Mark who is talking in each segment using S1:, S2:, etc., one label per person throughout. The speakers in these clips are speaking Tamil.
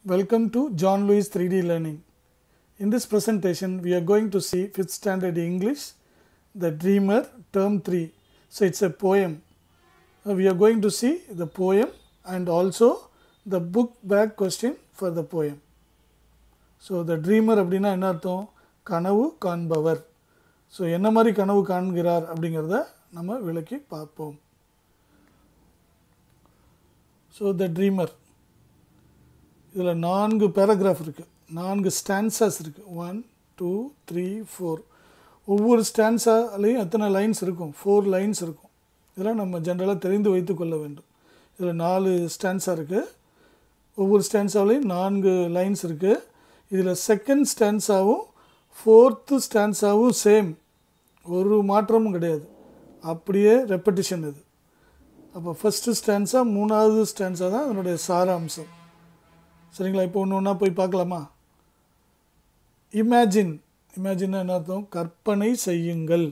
S1: Welcome to John Lewis 3D Learning. In this presentation, we are going to see 5th standard English, The Dreamer, Term 3. So, it's a poem. Uh, we are going to see the poem and also the book back question for the poem. So the dreamer அப்படின்னா என்ன அர்த்தம் கனவு காண்பவர் ஸோ என்ன மாதிரி கனவு காண்கிறார் அப்படிங்கிறத நம்ம விளக்கி பார்ப்போம் ஸோ த ட்ரீமர் இதில் நான்கு பேராகிராஃப் இருக்குது நான்கு ஸ்டான்சஸ் இருக்குது ஒன் டூ த்ரீ ஃபோர் ஒவ்வொரு ஸ்டான்ஸாலையும் எத்தனை லைன்ஸ் இருக்கும் ஃபோர் லைன்ஸ் இருக்கும் இதெல்லாம் நம்ம ஜென்ரலாக தெரிந்து வைத்து கொள்ள வேண்டும் இதில் நாலு ஸ்டான்ஸாக இருக்குது ஒவ்வொரு ஸ்டான்ஸாவிலையும் நான்கு லைன்ஸ் இருக்குது இதில் செகண்ட் ஸ்டான்ஸாவும் ஃபோர்த்து ஸ்டான்ஸாவும் சேம் ஒரு மாற்றமும் கிடையாது அப்படியே ரெப்படிஷன் இது அப்போ ஃபஸ்ட்டு ஸ்டான்ஸா மூணாவது ஸ்டான்ஸா தான் அதனுடைய சாராம்சம் சரிங்களா இப்போ ஒன்று ஒன்றா போய் பார்க்கலாமா இமேஜின் இமேஜின் என்ன அர்த்தம் கற்பனை செய்யுங்கள்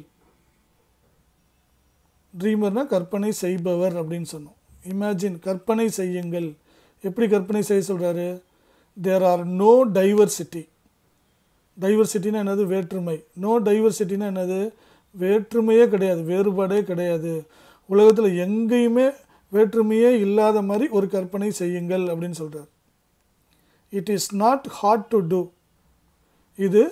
S1: ட்ரீமர்னா கற்பனை செய்பவர் அப்படின்னு சொன்னோம் இமேஜின் கற்பனை செய்யுங்கள் எப்படி கற்பனை செய்ய சொல்கிறாரு தேர் ஆர் நோ டைவர்சிட்டி டைவர்சிட்டினா என்னது வேற்றுமை நோ டைவர்சிட்டினா என்னது வேற்றுமையே கிடையாது வேறுபாடே கிடையாது உலகத்தில் எங்கேயுமே வேற்றுமையே இல்லாத மாதிரி ஒரு கற்பனை செய்யுங்கள் அப்படின்னு சொல்கிறார் it is not hard to do இது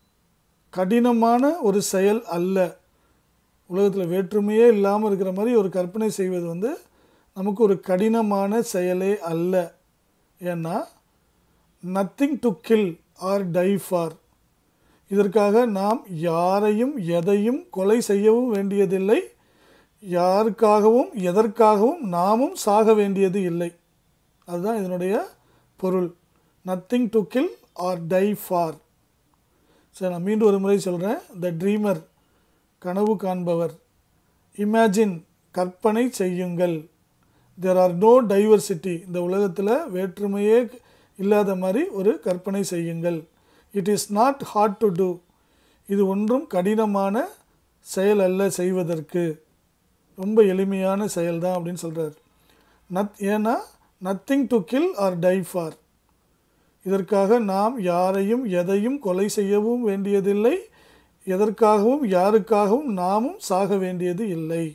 S1: கடினமான ஒரு செயல் அல்ல உலகத்தில் வேற்றுமையே இல்லாமல் இருக்கிற மாதிரி ஒரு கற்பனை செய்வது வந்து நமக்கு ஒரு கடினமான செயலே அல்ல ஏன்னா nothing to kill or die for இதற்காக நாம் யாரையும் எதையும் கொலை செய்யவும் வேண்டியதில்லை யாருக்காகவும் எதற்காகவும் நாமும் சாக வேண்டியது இல்லை அதுதான் இதனுடைய பொருள் nothing to kill or die for சரி நான் மீண்டும் ஒரு முறை சொல்கிறேன் த ட்ரீமர் கனவு காண்பவர் இமேஜின் கற்பனை செய்யுங்கள் தேர் ஆர் நோ டைவர்சிட்டி இந்த உலகத்தில் வேற்றுமையே இல்லாத மாதிரி ஒரு கற்பனை செய்யுங்கள் it is not hard to do இது ஒன்றும் கடினமான செயல் அல்ல செய்வதற்கு ரொம்ப எளிமையான செயல் தான் அப்படின்னு சொல்கிறார் நத் ஏன்னா nothing to kill or die for இதற்காக நாம் யாரையும் எதையும் கொலை செய்யவும் வேண்டியதில்லை எதற்காகவும் யாருக்காகவும் நாமும் சாக வேண்டியது இல்லை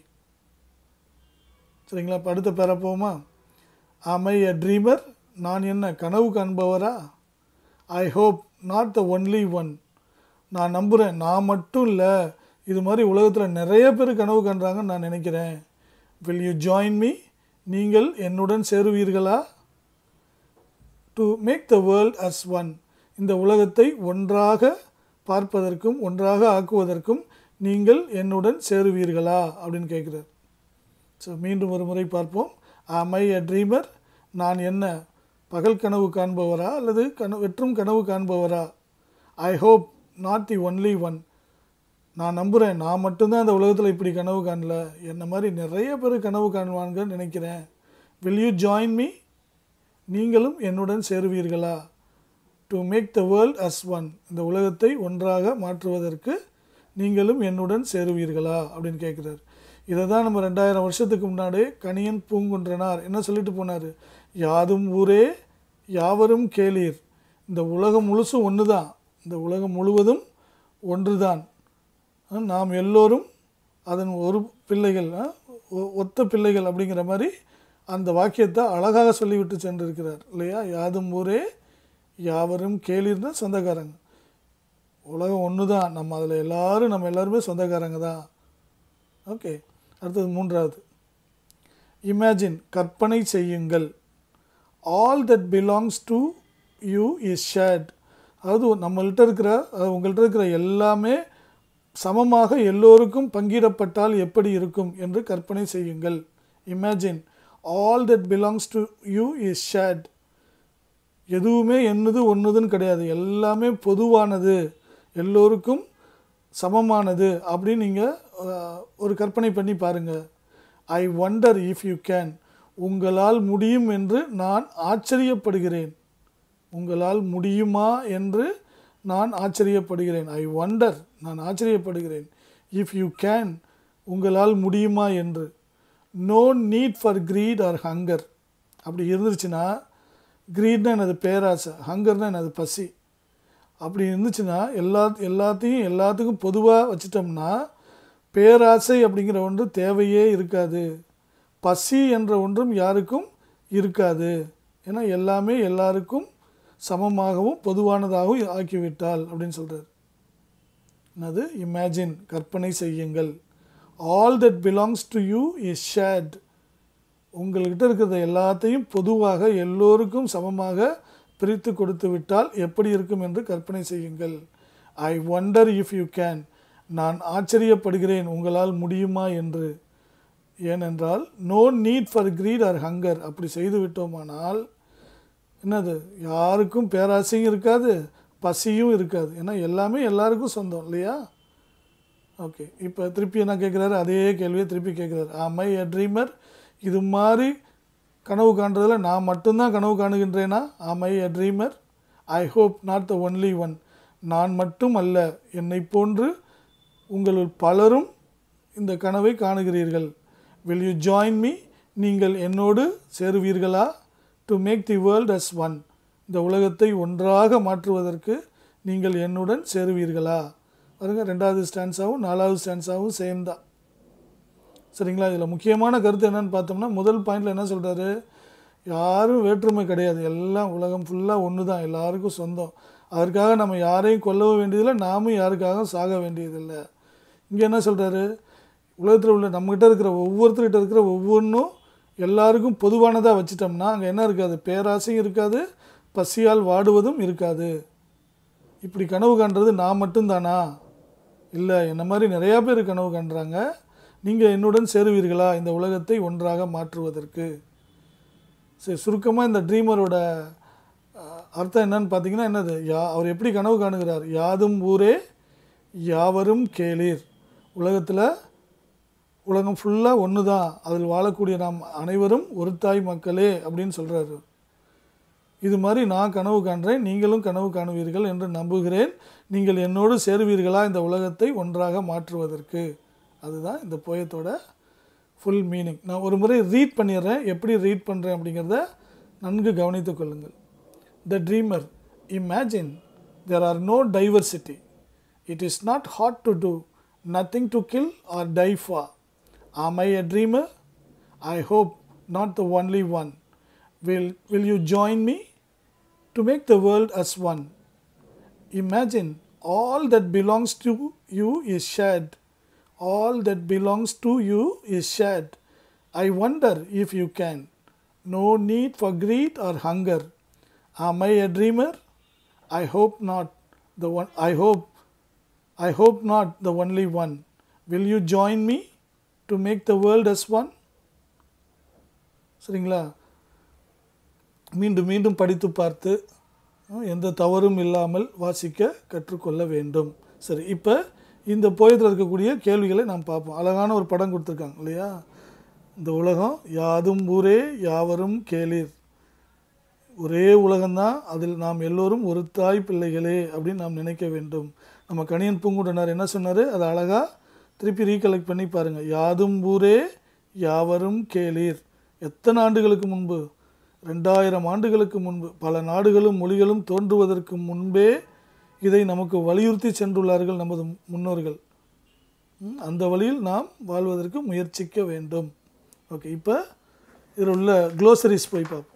S1: சரிங்களா இப்போ அடுத்த பெற போமா அமை எ ட்ரீமர் நான் என்ன கனவு காண்பவரா I hope not the only one நான் நம்புகிறேன் நான் மட்டும் இல்லை இது மாதிரி உலகத்தில் நிறைய பேர் கனவு காண்றாங்கன்னு நான் நினைக்கிறேன் வில் யூ ஜாயின் மீ நீங்கள் என்னுடன் சேருவீர்களா to make the world as one இந்த உலகத்தை ஒன்றாக பார்ப்பதற்கும் ஒன்றாக ஆக்குவதற்கும் நீங்கள் என்னுடன் சேருவீர்களா அப்படின்னு கேட்குறார் ஸோ மீண்டும் ஒரு முறை பார்ப்போம் ஐ எ ட்ரீமர் நான் என்ன பகல் கனவு காண்பவரா அல்லது கனவு வெற்றும் கனவு காண்பவரா I hope not the only one நான் நம்புகிறேன் நான் மட்டும்தான் இந்த உலகத்தில் இப்படி கனவு காணல என்ன மாதிரி நிறைய பேர் கனவு காணுவாங்கன்னு நினைக்கிறேன் வில் யூ ஜாயின் மீ நீங்களும் என்னுடன் சேருவீர்களா to make the world as one இந்த உலகத்தை ஒன்றாக மாற்றுவதற்கு நீங்களும் என்னுடன் சேருவீர்களா அப்படின்னு கேட்குறாரு இதை தான் நம்ம ரெண்டாயிரம் வருஷத்துக்கு முன்னாடி கணியன் பூங்குன்றனார் என்ன சொல்லிட்டு போனார் யாதும் ஊரே யாவரும் கேளீர் இந்த உலகம் முழுசும் ஒன்று தான் இந்த உலகம் முழுவதும் ஒன்று தான் நாம் எல்லோரும் அதன் ஒரு பிள்ளைகள் ஒத்த பிள்ளைகள் அப்படிங்கிற மாதிரி அந்த வாக்கியத்தை அழகாக சொல்லிவிட்டு சென்றிருக்கிறார் இல்லையா யாதும் ஊரே யாவரும் கேளிர்னா சொந்தக்காரங்க உலகம் ஒன்று தான் நம்ம அதில் எல்லோரும் நம்ம எல்லாருமே சொந்தக்காரங்க தான் ஓகே அடுத்தது மூன்றாவது இமேஜின் கற்பனை செய்யுங்கள் all that belongs to you is shared அதாவது நம்மள்கிட்ட இருக்கிற அதாவது உங்கள்கிட்ட இருக்கிற எல்லாமே சமமாக எல்லோருக்கும் பங்கிடப்பட்டால் எப்படி இருக்கும் என்று கற்பனை செய்யுங்கள் imagine all that belongs to you is shared எதுவுமே என்னது ஒன்றுதுன்னு கிடையாது எல்லாமே பொதுவானது எல்லோருக்கும் சமமானது அப்படின்னு நீங்கள் ஒரு கற்பனை பண்ணி பாருங்கள் I wonder if you can உங்களால் முடியும் என்று நான் ஆச்சரியப்படுகிறேன் உங்களால் முடியுமா என்று நான் ஆச்சரியப்படுகிறேன் ஐ ஒண்டர் நான் ஆச்சரியப்படுகிறேன் இஃப் யூ கேன் உங்களால் முடியுமா என்று no need for greed or hunger அப்படி இருந்துருச்சுன்னா கிரீட்னா என்னது பேராசை ஹங்கர்னா என்னது பசி அப்படி இருந்துச்சுன்னா எல்லா எல்லாத்தையும் எல்லாத்துக்கும் பொதுவாக வச்சிட்டோம்னா பேராசை அப்படிங்கிற ஒன்று தேவையே இருக்காது பசி என்ற ஒன்றும் யாருக்கும் இருக்காது ஏன்னா எல்லாமே எல்லாருக்கும் சமமாகவும் பொதுவானதாகவும் ஆக்கிவிட்டால் அப்படின்னு சொல்கிறார் என்னது இமேஜின் கற்பனை செய்யுங்கள் all that belongs to you is shared உங்கள்கிட்ட இருக்கிறத எல்லாத்தையும் பொதுவாக எல்லோருக்கும் சமமாக பிரித்து கொடுத்து விட்டால் எப்படி இருக்கும் என்று கற்பனை செய்யுங்கள் I wonder if you can நான் ஆச்சரியப்படுகிறேன் உங்களால் முடியுமா என்று ஏனென்றால் no need for greed or hunger அப்படி செய்து விட்டோமானால் என்னது யாருக்கும் பேராசையும் இருக்காது பசியும் இருக்காது ஏன்னா எல்லாமே எல்லாருக்கும் சொந்தம் இல்லையா ஓகே இப்போ திருப்பி என்ன கேட்குறாரு அதே கேள்வியை திருப்பி கேட்குறாரு ஆமை எ ட்ரீமர் இது மாதிரி கனவு காண்றதுல நான் மட்டும்தான் கனவு காணுகின்றேனா am I a dreamer I hope not the only one நான் மட்டும் அல்ல என்னை போன்று உங்களுள் பலரும் இந்த கனவை காணுகிறீர்கள் வில் யூ ஜாயின் மீ நீங்கள் என்னோடு சேருவீர்களா to make the world as one இந்த உலகத்தை ஒன்றாக மாற்றுவதற்கு நீங்கள் என்னுடன் சேருவீர்களா பாருங்க ரெண்டாவது ஸ்டான்ஸாகவும் நாலாவது ஸ்டான்ஸாகவும் சேம் தான் சரிங்களா இதில் முக்கியமான கருத்து என்னன்னு பார்த்தோம்னா முதல் பாயிண்டில் என்ன சொல்கிறாரு யாரும் வேற்றுமை கிடையாது எல்லாம் உலகம் ஃபுல்லாக ஒன்று தான் எல்லாருக்கும் சொந்தம் அதற்காக நம்ம யாரையும் கொல்லவும் வேண்டியதில்லை நாமும் யாருக்காகவும் சாக வேண்டியதில்லை இங்கே என்ன சொல்கிறாரு உலகத்தில் உள்ள நம்மகிட்ட இருக்கிற ஒவ்வொருத்தர்கிட்ட இருக்கிற ஒவ்வொன்றும் எல்லாருக்கும் பொதுவானதாக வச்சிட்டோம்னா அங்கே என்ன இருக்காது பேராசையும் இருக்காது பசியால் வாடுவதும் இருக்காது இப்படி கனவு காண்றது நான் மட்டும்தானா இல்லை என்ன மாதிரி நிறையா பேர் கனவு காண்றாங்க நீங்கள் என்னுடன் சேருவீர்களா இந்த உலகத்தை ஒன்றாக மாற்றுவதற்கு சரி சுருக்கமாக இந்த ட்ரீமரோட அஹ், அர்த்தம் என்னன்னு பார்த்தீங்கன்னா என்னது யா அவர் எப்படி கனவு காணுகிறார் யாதும் ஊரே யாவரும் கேளீர் உலகத்தில் உலகம் ஃபுல்லாக ஒன்று தான் அதில் வாழக்கூடிய நாம் அனைவரும் ஒரு தாய் மக்களே அப்படின்னு சொல்கிறாரு இது மாதிரி நான் கனவு காண்றேன் நீங்களும் கனவு காணுவீர்கள் என்று நம்புகிறேன் நீங்கள் என்னோடு சேருவீர்களா இந்த உலகத்தை ஒன்றாக மாற்றுவதற்கு அதுதான் இந்த போயத்தோட ஃபுல் மீனிங் நான் ஒரு முறை ரீட் பண்ணிடுறேன் எப்படி ரீட் பண்ணுறேன் அப்படிங்கிறத நன்கு கவனித்துக் கொள்ளுங்கள் the dreamer imagine there are no diversity it is not hard to do nothing to kill or die for am I a dreamer I hope not the only one will will you join me to make the world as one. Imagine all that belongs to you is shared. All that belongs to you is shared. I wonder if you can. No need for greed or hunger. Am I a dreamer? I hope not. The one I hope I hope not the only one. Will you join me to make the world as one? சரிங்களா மீண்டும் மீண்டும் படித்து பார்த்து அஹ், எந்த தவறும் இல்லாமல் வாசிக்க கற்றுக்கொள்ள வேண்டும் சரி இப்போ இந்த போயத்தில் இருக்கக்கூடிய கேள்விகளை நாம் பார்ப்போம் அழகான ஒரு படம் கொடுத்துருக்காங்க இல்லையா இந்த உலகம் யாதும் ஊரே யாவரும் கேளீர் ஒரே உலகம்தான் அதில் நாம் எல்லோரும் ஒரு தாய் பிள்ளைகளே அப்படின்னு நாம் நினைக்க வேண்டும் நம்ம கணியன் பூங்குடனார் என்ன சொன்னார் அதை அழகாக திருப்பி ரீகலெக்ட் பண்ணி பாருங்கள் யாதும் ஊரே யாவரும் கேளீர் எத்தனை ஆண்டுகளுக்கு முன்பு ரெண்டாயிரம் ஆண்டுகளுக்கு முன்பு பல நாடுகளும் மொழிகளும் தோன்றுவதற்கு முன்பே இதை நமக்கு வலியுறுத்தி சென்றுள்ளார்கள் நமது முன்னோர்கள் ம், அந்த வழியில் நாம் வாழ்வதற்கு முயற்சிக்க வேண்டும் ஓகே இப்போ இதில் உள்ள க்ளோசரிஸ் போய் பார்ப்போம்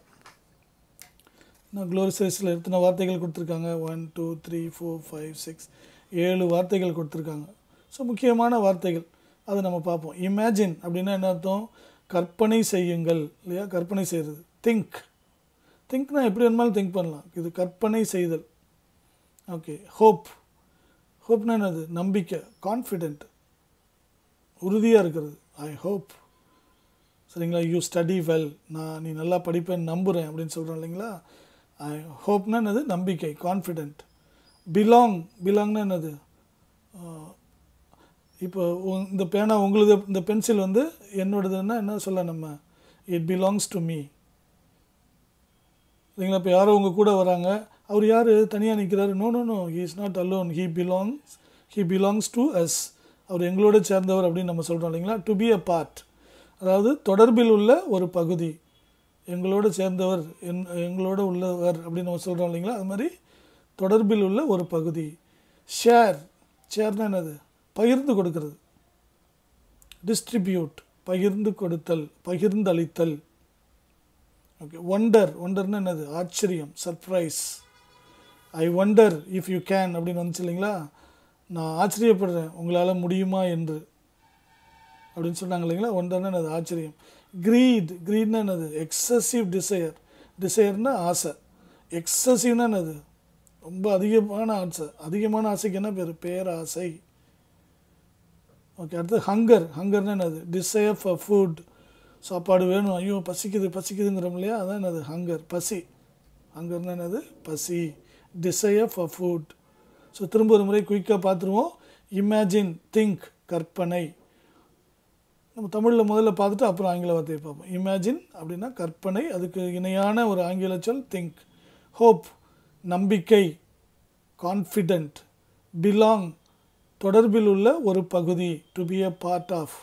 S1: நான் க்ளோரிசைஸில் எத்தனை வார்த்தைகள் கொடுத்துருக்காங்க one two three four five six ஏழு வார்த்தைகள் கொடுத்துருக்காங்க ஸோ முக்கியமான வார்த்தைகள் அதை நம்ம பார்ப்போம் இமேஜின் அப்படின்னா என்ன அர்த்தம் கற்பனை செய்யுங்கள் இல்லையா கற்பனை செய்கிறது திங்க் திங்க்னா எப்படி வேணுமாலும் திங்க் பண்ணலாம் இது கற்பனை செய்தல் ஓகே ஹோப் ஹோப்னா என்னது நம்பிக்கை கான்ஃபிடென்ட் உறுதியாக இருக்கிறது ஐ ஹோப் சரிங்களா யூ ஸ்டடி வெல் நான் நீ நல்லா படிப்பேன்னு நம்புகிறேன் அப்படின்னு சொல்கிறோம் இல்லைங்களா ஐ ஹோப்னா என்னது நம்பிக்கை கான்ஃபிடென்ட் பிலாங் பிலாங்னா என்னது ஆஹ், இப்போ உ- இந்த பேனா உங்களுது இந்த பென்சில் வந்து என்னோடதுன்னா என்ன சொல்ல நம்ம இட் பிலாங்ஸ் டு மீ சரிங்களா இப்போ யாரோ உங்கள் கூட வராங்க அவர் யார் தனியாக நிற்கிறாரு no no no he is not alone he belongs he belongs to us அவர் எங்களோட சேர்ந்தவர் அப்படின்னு நம்ம சொல்கிறோம் இல்லைங்களா டு பி அ பார்ட் அதாவது தொடர்பில் உள்ள ஒரு பகுதி எங்களோடு சேர்ந்தவர் என் எங்களோட உள்ளவர் அப்படின்னு நம்ம சொல்கிறோம் இல்லைங்களா அது மாதிரி தொடர்பில் உள்ள ஒரு பகுதி ஷேர் ஷேர்னா என்னது பகிர்ந்து கொடுக்கிறது டிஸ்ட்ரிபியூட் பகிர்ந்து கொடுத்தல் பகிர்ந்தளித்தல் ஓகே ஒண்டர் ஒண்டர்னா என்னது ஆச்சரியம் surprise I wonder if you can அப்படின்னு வந்துச்சு இல்லைங்களா நான் ஆச்சரியப்படுறேன் உங்களால் முடியுமா என்று அப்படின்னு சொன்னாங்க இல்லைங்களா ஒன்றர்னா என்னது ஆச்சரியம் க்ரீட் க்ரீட்னா என்னது எக்ஸசிவ் டிசையர் டிசையர்னா ஆசை எக்ஸசிவ்னா என்னது ரொம்ப அதிகமான ஆசை அதிகமான ஆசைக்கு என்ன பேர் பேராசை ஓகே அடுத்து ஹங்கர் ஹங்கர்னா என்னது டிசையர் ஃபார் ஃபுட் சாப்பாடு வேணும் ஐயோ பசிக்குது பசிக்குதுங்கிறோம் இல்லையா அதான் என்னது ஹங்கர் பசி ஹங்கர்னா என்னது பசி டிசையர் ஃபார் ஃபுட் ஸோ திரும்ப ஒரு முறை குயிக்காக பார்த்துருவோம் இமேஜின் திங்க் கற்பனை நம்ம தமிழில் முதல்ல பார்த்துட்டு அப்புறம் ஆங்கில வார்த்தையை பார்ப்போம் இமேஜின் அப்படின்னா கற்பனை அதுக்கு இணையான ஒரு ஆங்கில சொல் திங்க் ஹோப் நம்பிக்கை கான்ஃபிடென்ட் பிலாங் தொடர்பில் உள்ள ஒரு பகுதி to be a part of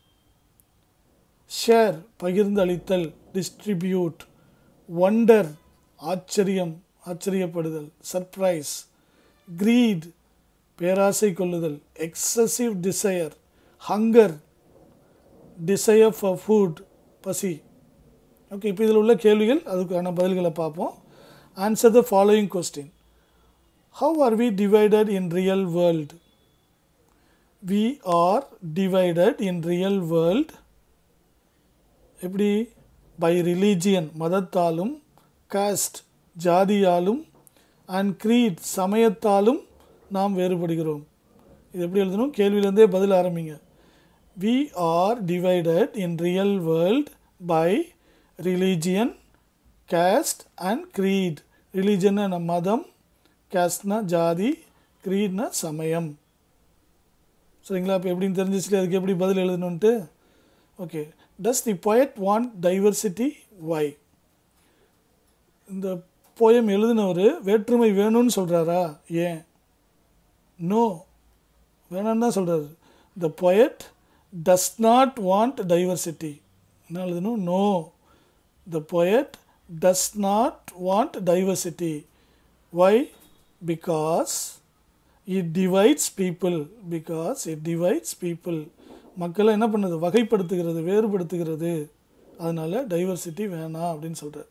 S1: share பகிர்ந்தளித்தல் டிஸ்ட்ரிபியூட் ஒண்டர் ஆச்சரியம் ஆச்சரியப்படுதல் சர்ப்ரைஸ் greed பேராசை கொள்ளுதல் excessive desire hunger desire for food பசி ஓகே இப்போ இதில் உள்ள கேள்விகள் அதுக்கான பதில்களை பார்ப்போம் answer the following question how are we divided in real world we are divided in real world எப்படி பை ரிலீஜியன் மதத்தாலும் காஸ்ட் ஜாதியாலும் அண்ட் creed சமயத்தாலும் நாம் வேறுபடுகிறோம் இது எப்படி எழுதணும் கேள்வியிலேருந்தே பதில் ஆரம்பிங்க we are divided in real world by religion caste and creed ரிலீஜன்னா நம்ம மதம் casteனா ஜாதி creedனா சமயம் சரிங்களா இப்போ எப்படின்னு தெரிஞ்சிச்சு அதுக்கு எப்படி பதில் எழுதணுன்ட்டு okay does the poet want diversity why இந்த போயம் எழுதினவர் வேற்றுமை வேணும்னு சொல்கிறாரா ஏன் நோ வேணான்னு தான் சொல்கிறாரு the poet does not want diversity என்ன எழுதணும் no the poet does not want diversity why because it divides people because it divides people மக்களை என்ன பண்ணுது வகைப்படுத்துகிறது வேறுபடுத்துகிறது அதனால டைவர்சிட்டி வேணாம் அப்படின்னு சொல்கிறார்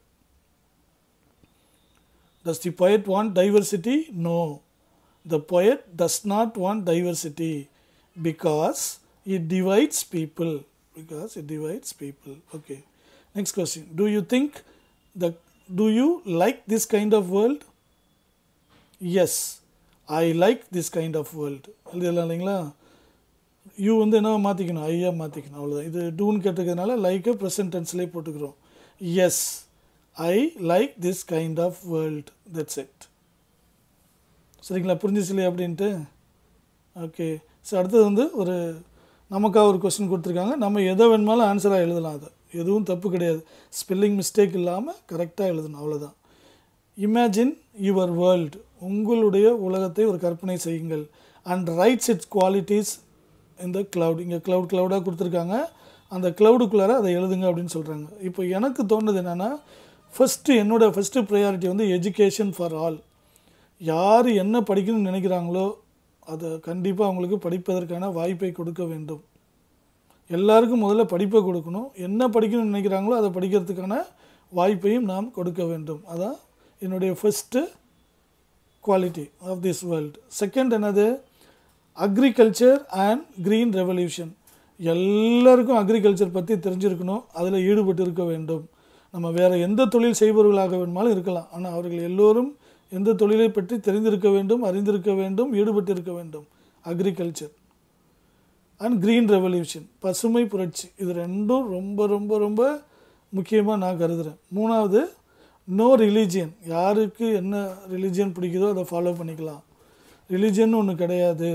S1: Does the poet want diversity? No. The poet does not want diversity because it divides people. Because it divides people. Okay. Next question. Do you think the do you like this kind of world? Yes. I like this kind of world. எழுதிடலாம் இல்லைங்களா யூ வந்து என்ன மாற்றிக்கணும் ஐயா மாற்றிக்கணும் அவ்வளோதான் இது டூன்னு கேட்டுக்கிறதுனால லைக்கை ப்ரெசன்ட் டென்ஸ்லேயே போட்டுக்கிறோம் yes I like this kind of world that's it சரிங்களா புரிஞ்சிச்சு இல்லையா அப்படின்ட்டு ஓகே ஸோ அடுத்தது வந்து ஒரு நமக்காக ஒரு கொஸ்டின் கொடுத்துருக்காங்க நம்ம எதை வேணுமாலும் ஆன்சராக எழுதலாம் அதை எதுவும் தப்பு கிடையாது ஸ்பெல்லிங் மிஸ்டேக் இல்லாமல் கரெக்டாக எழுதணும் அவ்வளோதான் இமேஜின் யுவர் வேர்ல்டு உங்களுடைய உலகத்தை ஒரு கற்பனை செய்யுங்கள் அண்ட் ரைட்ஸ் இட்ஸ் குவாலிட்டிஸ் இந்த க்ளவுட் இங்கே க்ளவுட் க்ளவுடாக கொடுத்துருக்காங்க அந்த க்ளவுடுக்குள்ளார அதை எழுதுங்க அப்படின்னு சொல்கிறாங்க இப்போ எனக்கு தோணுது என்னென்னா ஃபஸ்ட்டு என்னோட ஃபஸ்ட்டு ப்ரையாரிட்டி வந்து எஜுகேஷன் ஃபார் ஆல் யார் என்ன படிக்கணும்னு நினைக்கிறாங்களோ அதை கண்டிப்பாக அவங்களுக்கு படிப்பதற்கான வாய்ப்பை கொடுக்க வேண்டும் எல்லாருக்கும் முதல்ல படிப்பை கொடுக்கணும் என்ன படிக்கணும்னு நினைக்கிறாங்களோ அதை படிக்கிறதுக்கான வாய்ப்பையும் நாம் கொடுக்க வேண்டும் அதான் என்னுடைய first quality of this world second என்னது அக்ரிகல்ச்சர் அண்ட் க்ரீன் ரெவல்யூஷன் எல்லாருக்கும் அக்ரிகல்ச்சர் பற்றி தெரிஞ்சிருக்கணும் அதில் ஈடுபட்டு இருக்க வேண்டும் நம்ம வேறு எந்த தொழில் செய்பவர்களாக வேணுமாலும் இருக்கலாம் ஆனால் அவர்கள் எல்லோரும் எந்த தொழிலை பற்றி தெரிந்திருக்க வேண்டும் அறிந்திருக்க வேண்டும் ஈடுபட்டு இருக்க வேண்டும் அக்ரிகல்ச்சர் அண்ட் க்ரீன் ரெவல்யூஷன் பசுமை புரட்சி இது ரெண்டும் ரொம்ப ரொம்ப ரொம்ப முக்கியமாக நான் கருதுகிறேன் மூணாவது நோ ரிலீஜியன் யாருக்கு என்ன ரிலீஜியன் பிடிக்குதோ அதை ஃபாலோ பண்ணிக்கலாம் ரிலீஜியன் ஒன்று கிடையாது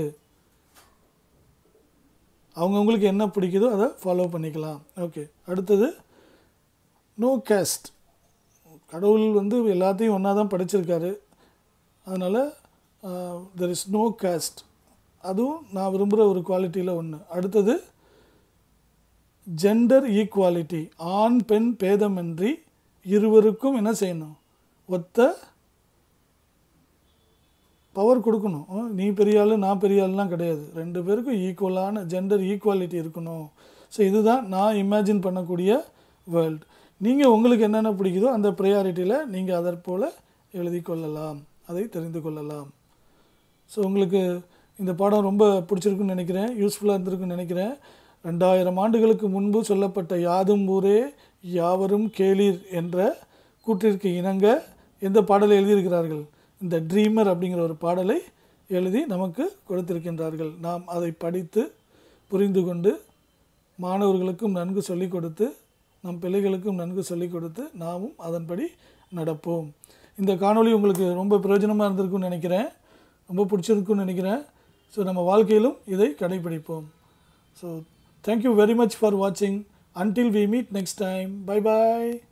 S1: அவங்கவுங்களுக்கு என்ன பிடிக்குதோ அதை ஃபாலோ பண்ணிக்கலாம் ஓகே அடுத்தது நோ கேஸ்ட் கடவுள் வந்து எல்லாத்தையும் ஒன்றா தான் படைச்சிருக்காரு அதனால் தெர் இஸ் நோ கேஸ்ட் அதுவும் நான் விரும்புகிற ஒரு குவாலிட்டியில் ஒன்று அடுத்தது ஜெண்டர் ஈக்குவாலிட்டி ஆண் பெண் பேதமின்றி இருவருக்கும் என்ன செய்யணும் ஒத்த பவர் கொடுக்கணும் அஹ் நீ பெரிய ஆளு நான் பெரிய ஆளுலாம் கிடையாது ரெண்டு பேருக்கும் ஈக்குவலான ஜெண்டர் ஈக்குவாலிட்டி இருக்கணும் ஸோ இதுதான் நான் இமேஜின் பண்ணக்கூடிய வேர்ல்டு நீங்கள் உங்களுக்கு என்னென்ன பிடிக்குதோ அந்த ப்ரையாரிட்டியில் நீங்கள் அதற்போல் எழுதி கொள்ளலாம் அதை தெரிந்து கொள்ளலாம் ஸோ உங்களுக்கு இந்த பாடம் ரொம்ப பிடிச்சிருக்குன்னு நினைக்கிறேன் யூஸ்ஃபுல்லாக இருந்திருக்குன்னு நினைக்கிறேன் ரெண்டாயிரம் ஆண்டுகளுக்கு முன்பு சொல்லப்பட்ட யாதும் ஊரே யாவரும் கேளீர் என்ற கூற்றிற்கு இணங்க எந்த பாடலை எழுதியிருக்கிறார்கள் இந்த ட்ரீமர் அப்படிங்கிற ஒரு பாடலை எழுதி நமக்கு கொடுத்திருக்கின்றார்கள் நாம் அதை படித்து புரிந்து கொண்டு மாணவர்களுக்கும் நன்கு சொல்லிக் கொடுத்து நம் பிள்ளைகளுக்கும் நன்கு சொல்லிக் கொடுத்து நாமும் அதன்படி நடப்போம் இந்த காணொளி உங்களுக்கு ரொம்ப பிரயோஜனமாக இருந்திருக்கும்னு நினைக்கிறேன் ரொம்ப பிடிச்சிருக்குன்னு நினைக்கிறேன் ஸோ நம்ம வாழ்க்கையிலும் இதை கடைபிடிப்போம் so thank you very much for வாட்சிங் until we meet next time bye bye